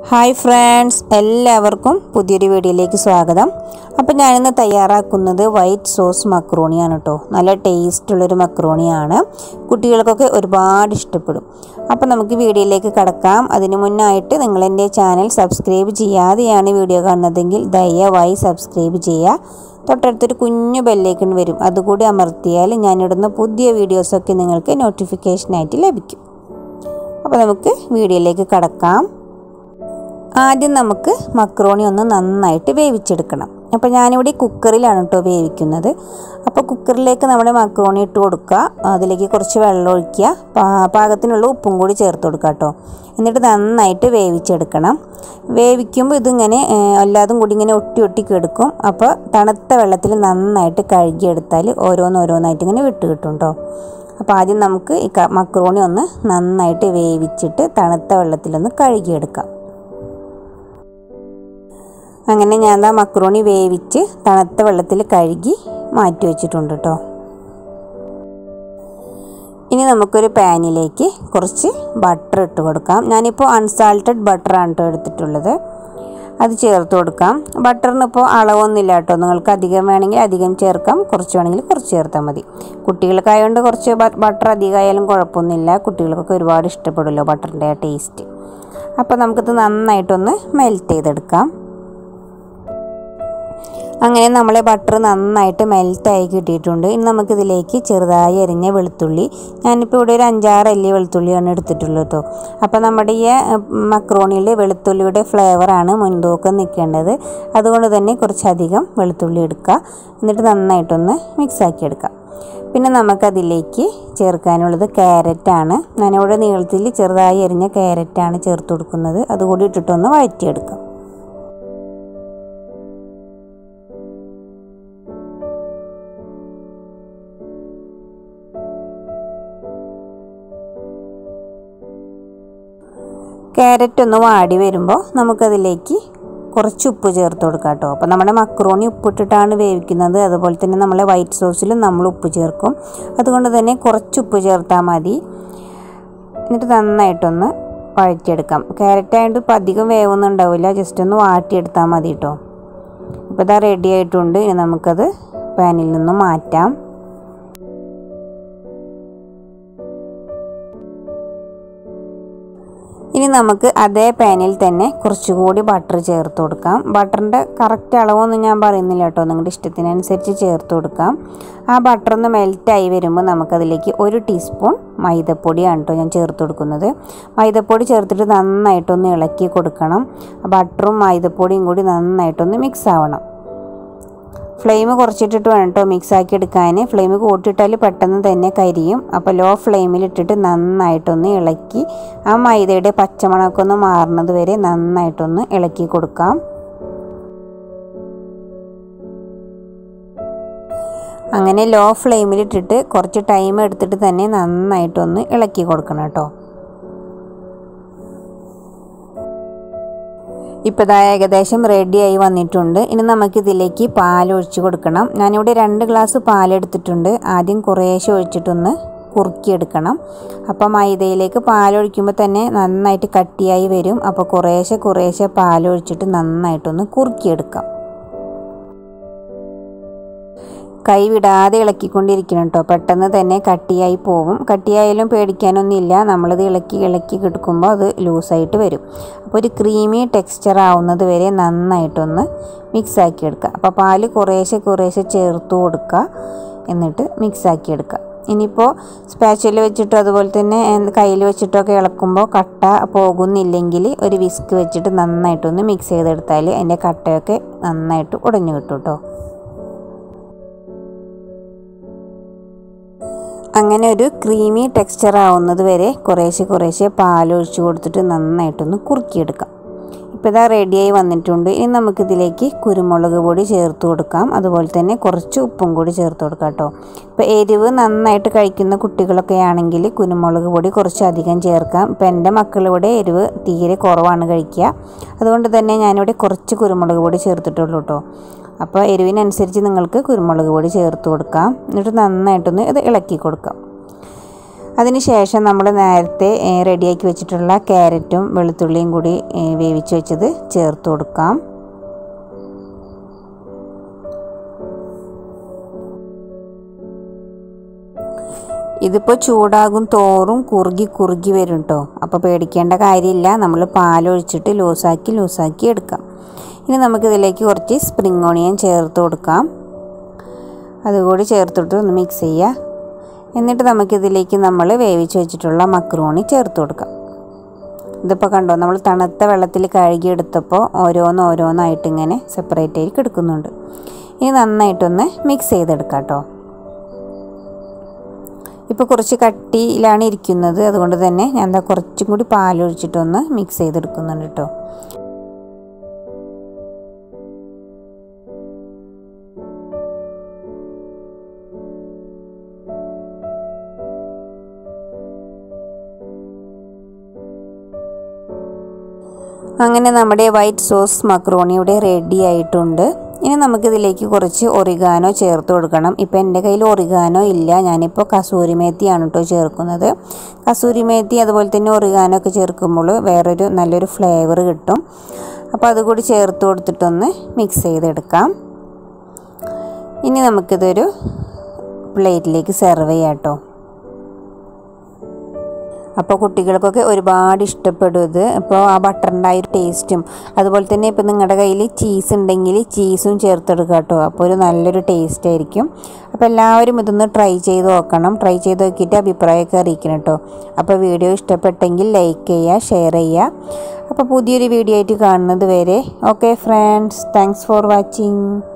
hi friends എല്ലാവർക്കും പുതിയൊരു വീഡിയോയിലേക്ക് സ്വാഗതം അപ്പോൾ ഞാനിന്ന് തയ്യാറാക്കുന്നത് വൈറ്റ് സോസ് മക്രോണിയാണ് കേട്ടോ നല്ല ടേസ്റ്റുള്ളൊരു മക്രോണിയാണ് കുട്ടികൾക്കൊക്കെ ഒരുപാട് ഇഷ്ടപ്പെടും അപ്പോൾ നമുക്ക് വീഡിയോയിലേക്ക് കടക്കാം അതിനു മുന്നായിട്ട് നിങ്ങൾ എൻ്റെ ചാനൽ സബ്സ്ക്രൈബ് ചെയ്യാതെയാണ് വീഡിയോ കാണുന്നതെങ്കിൽ ദയവായി സബ്സ്ക്രൈബ് ചെയ്യുക തൊട്ടടുത്തൊരു കുഞ്ഞു ബെല്ലേക്കൺ വരും അതുകൂടി അമർത്തിയാൽ ഞാനിടുന്ന പുതിയ വീഡിയോസൊക്കെ നിങ്ങൾക്ക് നോട്ടിഫിക്കേഷനായിട്ട് ലഭിക്കും അപ്പോൾ നമുക്ക് വീഡിയോയിലേക്ക് കടക്കാം ആദ്യം നമുക്ക് മക്രോണി ഒന്ന് നന്നായിട്ട് വേവിച്ചെടുക്കണം അപ്പോൾ ഞാനിവിടെ കുക്കറിലാണ് കേട്ടോ വേവിക്കുന്നത് അപ്പോൾ കുക്കറിലേക്ക് നമ്മുടെ മക്രോണി ഇട്ട് കൊടുക്കുക അതിലേക്ക് കുറച്ച് വെള്ളം ഒഴിക്കുക പാ- പാകത്തിനുള്ള ഉപ്പും കൂടി ചേർത്ത് കൊടുക്കുക കേട്ടോ എന്നിട്ട് നന്നായിട്ട് വേവിച്ചെടുക്കണം വേവിക്കുമ്പോൾ ഇതിങ്ങനെ ഏഹ്, എല്ലാതും കൂടി ഇങ്ങനെ ഒട്ടി ഒട്ടി കിടക്കും അപ്പോൾ തണുത്ത വെള്ളത്തിൽ നന്നായിട്ട് കഴുകിയെടുത്താൽ ഓരോന്നോരോന്നായിട്ട് ഇങ്ങനെ വിട്ട് കിട്ടും കേട്ടോ അപ്പോൾ ആദ്യം നമുക്ക് ഈ ക- മക്രോണി ഒന്ന് നന്നായിട്ട് വേവിച്ചിട്ട് തണുത്ത വെള്ളത്തിലൊന്ന് കഴുകിയെടുക്കാം അങ്ങനെ ഞാൻ ദാ മക്രോണി വേവിച്ച് തണുത്ത വെള്ളത്തിൽ കഴുകി മാറ്റി വെച്ചിട്ടുണ്ട് കേട്ടോ ഇനി നമുക്കൊരു പാനിലേക്ക് കുറച്ച് ബട്ടർ ഇട്ട് കൊടുക്കാം ഞാനിപ്പോൾ അൺസാൾട്ടഡ് ബട്ടറാണ് കേട്ടോ എടുത്തിട്ടുള്ളത് അത് ചേർത്ത് കൊടുക്കാം ബട്ടറിന് ഇപ്പോൾ അളവൊന്നുമില്ല കേട്ടോ നിങ്ങൾക്ക് അധികം വേണമെങ്കിൽ അധികം ചേർക്കാം കുറച്ച് വേണമെങ്കിൽ കുറച്ച് ചേർത്താൽ മതി കുട്ടികൾക്കായതുകൊണ്ട് കുറച്ച് ബട്ടർ അധികമായാലും കുഴപ്പമൊന്നുമില്ല കുട്ടികൾക്കൊക്കെ ഒരുപാട് ഇഷ്ടപ്പെടുമല്ലോ ബട്ടറിൻ്റെ ആ ടേസ്റ്റ് അപ്പോൾ നമുക്കിത് നന്നായിട്ടൊന്ന് മെൽറ്റ് ചെയ്തെടുക്കാം അങ്ങനെ നമ്മളെ ബട്ടർ നന്നായിട്ട് മെൽറ്റായി കിട്ടിയിട്ടുണ്ട് ഇനി നമുക്കിതിലേക്ക് ചെറുതായി അരിഞ്ഞ വെളുത്തുള്ളി ഞാനിപ്പോൾ ഇവിടെ ഒരു അഞ്ചാറ് അല്ലി വെളുത്തുള്ളിയാണ് എടുത്തിട്ടുള്ളത് കേട്ടോ അപ്പോൾ നമ്മുടെ ഈ മക്രോണിയിൽ വെളുത്തുള്ളിയുടെ ഫ്ലേവറാണ് മുൻതൂക്കം നിൽക്കേണ്ടത് അതുകൊണ്ട് തന്നെ കുറച്ചധികം വെളുത്തുള്ളി എടുക്കുക എന്നിട്ട് നന്നായിട്ടൊന്ന് മിക്സാക്കി എടുക്കാം പിന്നെ നമുക്കതിലേക്ക് ചേർക്കാനുള്ളത് ക്യാരറ്റാണ് ഞാനിവിടെ നീളത്തിൽ ചെറുതായി അരിഞ്ഞ ക്യാരറ്റാണ് ചേർത്ത് കൊടുക്കുന്നത് അതുകൂടി ഇട്ടിട്ടൊന്ന് വഴറ്റിയെടുക്കാം ക്യാരറ്റ് ഒന്ന് വാടി വരുമ്പോൾ നമുക്കതിലേക്ക് കുറച്ച് ഉപ്പ് ചേർത്ത് കൊടുക്കാം കേട്ടോ അപ്പോൾ നമ്മുടെ മക്രോണി ഉപ്പിട്ടിട്ടാണ് വേവിക്കുന്നത് അതുപോലെ തന്നെ നമ്മളെ വൈറ്റ് സോസിലും നമ്മൾ ഉപ്പ് ചേർക്കും അതുകൊണ്ട് തന്നെ കുറച്ച് ഉപ്പ് ചേർത്താൽ മതി എന്നിട്ട് നന്നായിട്ടൊന്ന് വഴറ്റിയെടുക്കാം ക്യാരറ്റ് ആയതുകൊണ്ട് ഇപ്പോൾ അധികം വേവൊന്നും ഉണ്ടാവില്ല ജസ്റ്റ് ഒന്ന് വാട്ടിയെടുത്താൽ മതി കേട്ടോ ഇപ്പോൾ ഇതാ റെഡി ആയിട്ടുണ്ട് ഇനി നമുക്കത് പാനിൽ നിന്നും മാറ്റാം ഇനി നമുക്ക് അതേ പാനിൽ തന്നെ കുറച്ചുകൂടി ബട്ടർ ചേർത്ത് കൊടുക്കാം ബട്ടറിൻ്റെ കറക്റ്റ് അളവൊന്നും ഞാൻ പറയുന്നില്ല കേട്ടോ നിങ്ങളുടെ ഇഷ്ടത്തിനനുസരിച്ച് ചേർത്ത് കൊടുക്കാം ആ ബട്ടർ ഒന്ന് മെൽറ്റായി വരുമ്പോൾ നമുക്കതിലേക്ക് ഒരു ടീസ്പൂൺ മൈദപ്പൊടിയാണ് കേട്ടോ ഞാൻ ചേർത്ത് കൊടുക്കുന്നത് മൈദപ്പൊടി ചേർത്തിട്ട് നന്നായിട്ടൊന്ന് ഇളക്കി കൊടുക്കണം ബട്ടറും മൈദപ്പൊടിയും കൂടി നന്നായിട്ടൊന്ന് മിക്സ് ആവണം ഫ്ലെയിം കുറച്ചിട്ടിട്ട് വേണം കേട്ടോ മിക്സ് ആക്കി എടുക്കാൻ ഫ്ലെയിം കൂട്ടിയിട്ടാൽ പെട്ടെന്ന് തന്നെ കരിയും അപ്പോൾ ലോ ഫ്ലെയിമിലിട്ടിട്ട് നന്നായിട്ടൊന്ന് ഇളക്കി ആ മൈദയുടെ പച്ചമണമൊക്കെ ഒന്ന് മാറുന്നത് വരെ നന്നായിട്ടൊന്ന് ഇളക്കി കൊടുക്കാം അങ്ങനെ ലോ ഫ്ലെയിമിലിട്ടിട്ട് കുറച്ച് ടൈം എടുത്തിട്ട് തന്നെ നന്നായിട്ടൊന്ന് ഇളക്കി കൊടുക്കണം കേട്ടോ ഇപ്പോൾ ഇതാ ഏകദേശം റെഡിയായി വന്നിട്ടുണ്ട് ഇനി നമുക്കിതിലേക്ക് പാൽ ഒഴിച്ച് കൊടുക്കണം ഞാനിവിടെ രണ്ട് ഗ്ലാസ് പാലെടുത്തിട്ടുണ്ട് ആദ്യം കുറേശ്ശെ ഒഴിച്ചിട്ടൊന്ന് കുറുക്കിയെടുക്കണം അപ്പോൾ മൈദയിലേക്ക് പാലൊഴിക്കുമ്പോൾ തന്നെ നന്നായിട്ട് കട്ടിയായി വരും അപ്പോൾ കുറേശ്ശെ കുറേശ്ശെ പാലൊഴിച്ചിട്ട് നന്നായിട്ടൊന്ന് കുറുക്കിയെടുക്കാം കൈ വിടാതെ ഇളക്കിക്കൊണ്ടിരിക്കണം കേട്ടോ പെട്ടെന്ന് തന്നെ കട്ടിയായി പോകും കട്ടിയായാലും പേടിക്കാനൊന്നുമില്ല നമ്മളിത് ഇളക്കി ഇളക്കി കിടക്കുമ്പോൾ അത് ലൂസായിട്ട് വരും അപ്പോൾ ഒരു ക്രീമി ടെക്സ്ചർ ആവുന്നത് വരെ നന്നായിട്ടൊന്ന് മിക്സ് ആക്കി എടുക്കുക അപ്പോൾ പാല് കുറേശ്ശെ കുറേശ്ശെ ചേർത്ത് കൊടുക്കുക എന്നിട്ട് മിക്സ് ആക്കി എടുക്കുക ഇനിയിപ്പോൾ സ്പാച്ചിൽ വെച്ചിട്ടോ അതുപോലെ തന്നെ കയ്യിൽ വെച്ചിട്ടൊക്കെ ഇളക്കുമ്പോൾ കട്ട പോകുന്നില്ലെങ്കിൽ ഒരു വിസ്ക് വെച്ചിട്ട് നന്നായിട്ടൊന്ന് മിക്സ് ചെയ്തെടുത്താൽ അതിൻ്റെ കട്ടയൊക്കെ നന്നായിട്ട് ഉടഞ്ഞു കിട്ടും കേട്ടോ അങ്ങനെ ഒരു ക്രീമി ടെക്സ്ചർ ആവുന്നത് വരെ കുറേശ്ശെ കുറേശ്ശെ പാലൊഴിച്ച് കൊടുത്തിട്ട് നന്നായിട്ടൊന്ന് കുറുക്കിയെടുക്കാം ഇപ്പോൾ ഇതാ റെഡിയായി വന്നിട്ടുണ്ട് ഇനി നമുക്കിതിലേക്ക് കുരുമുളക് പൊടി ചേർത്ത് കൊടുക്കാം അതുപോലെ തന്നെ കുറച്ച് ഉപ്പും കൂടി ചേർത്ത് കൊടുക്കാം കേട്ടോ ഇപ്പോൾ എരിവ് നന്നായിട്ട് കഴിക്കുന്ന കുട്ടികളൊക്കെ ആണെങ്കിൽ കുരുമുളക് പൊടി കുറച്ച് അധികം ചേർക്കാം ഇപ്പോൾ എൻ്റെ മക്കളിവിടെ എരിവ് തീരെ കുറവാണ് കഴിക്കുക അതുകൊണ്ട് തന്നെ ഞാനിവിടെ കുറച്ച് കുരുമുളക് പൊടി ചേർത്തിട്ടുള്ളൂ കേട്ടോ അപ്പോൾ എരിവിനനുസരിച്ച് നിങ്ങൾക്ക് കുരുമുളക് പൊടി ചേർത്ത് കൊടുക്കാം എന്നിട്ട് നന്നായിട്ടൊന്ന് ഇത് ഇളക്കി കൊടുക്കാം അതിനുശേഷം നമ്മൾ നേരത്തെ റെഡിയാക്കി വെച്ചിട്ടുള്ള ക്യാരറ്റും വെളുത്തുള്ളിയും കൂടി ഏ, വേവിച്ച് വെച്ചത് ചേർത്ത് കൊടുക്കാം ഇതിപ്പോൾ ചൂടാകും തോറും കുറുകി കുറുകി വരും കേട്ടോ അപ്പോൾ പേടിക്കേണ്ട കാര്യമില്ല നമ്മൾ പാലൊഴിച്ചിട്ട് ലൂസാക്കി ലൂസാക്കി എടുക്കാം ഇനി നമുക്കിതിലേക്ക് കുറച്ച് സ്പ്രിംഗ് ഓണിയൻ ചേർത്ത് കൊടുക്കാം അതുകൂടി ചേർത്തിട്ട് ഒന്ന് മിക്സ് ചെയ്യുക എന്നിട്ട് നമുക്കിതിലേക്ക് നമ്മൾ വേവിച്ച് വെച്ചിട്ടുള്ള മക്രോണി ചേർത്ത് കൊടുക്കാം ഇതിപ്പോൾ കണ്ടോ നമ്മൾ തണുത്ത വെള്ളത്തിൽ കഴുകിയെടുത്തപ്പോൾ ഓരോന്ന് ഓരോന്നായിട്ട് ഇങ്ങനെ സെപ്പറേറ്റ് ആയി കിടക്കുന്നുണ്ട് ഇനി നന്നായിട്ടൊന്ന് മിക്സ് ചെയ്തെടുക്കാം കേട്ടോ ഇപ്പോൾ കുറച്ച് കട്ടിയിലാണ് ഇരിക്കുന്നത് അതുകൊണ്ട് തന്നെ ഞാൻ എന്താ കുറച്ചും കൂടി പാലൊഴിച്ചിട്ടൊന്ന് മിക്സ് ചെയ്തെടുക്കുന്നുണ്ട് കേട്ടോ അങ്ങനെ നമ്മുടെ വൈറ്റ് സോസ് മക്രോണി ഇവിടെ റെഡി ആയിട്ടുണ്ട് ഇനി നമുക്കിതിലേക്ക് കുറച്ച് ഒറിഗാനോ ചേർത്ത് കൊടുക്കണം ഇപ്പോൾ എൻ്റെ കയ്യിൽ ഒറിഗാനോ ഇല്ല ഞാനിപ്പോൾ കസൂരി മേത്തിയാണ് കേട്ടോ ചേർക്കുന്നത് കസൂരി മേത്തി അതുപോലെ തന്നെ ഒറിഗാനോ ഒക്കെ ചേർക്കുമ്പോൾ വേറൊരു നല്ലൊരു ഫ്ലേവർ കിട്ടും അപ്പോൾ അതുകൂടി ചേർത്ത് കൊടുത്തിട്ടൊന്ന് മിക്സ് ചെയ്തെടുക്കാം ഇനി നമുക്കിതൊരു പ്ലേറ്റിലേക്ക് സെർവ് ചെയ്യാം കേട്ടോ അപ്പോൾ കുട്ടികൾക്കൊക്കെ ഒരുപാട് ഇഷ്ടപ്പെടും ഇത് ഇപ്പോൾ ആ ബട്ടറിൻ്റെ ആ ഒരു ടേസ്റ്റും അതുപോലെ തന്നെ ഇപ്പോൾ നിങ്ങളുടെ കയ്യിൽ ചീസ് ഉണ്ടെങ്കിൽ ചീസും ചേർത്തെടുക്കുക കേട്ടോ അപ്പോൾ ഒരു നല്ലൊരു ടേസ്റ്റ് ആയിരിക്കും അപ്പോൾ എല്ലാവരും ഇതൊന്ന് ട്രൈ ചെയ്ത് നോക്കണം ട്രൈ ചെയ്ത് നോക്കിയിട്ട് അഭിപ്രായമൊക്കെ അറിയിക്കണം കേട്ടോ അപ്പോൾ വീഡിയോ ഇഷ്ടപ്പെട്ടെങ്കിൽ ലൈക്ക് ചെയ്യുക ഷെയർ ചെയ്യുക അപ്പോൾ പുതിയൊരു വീഡിയോ ആയിട്ട് കാണുന്നത് വരെ okay friends thanks for watching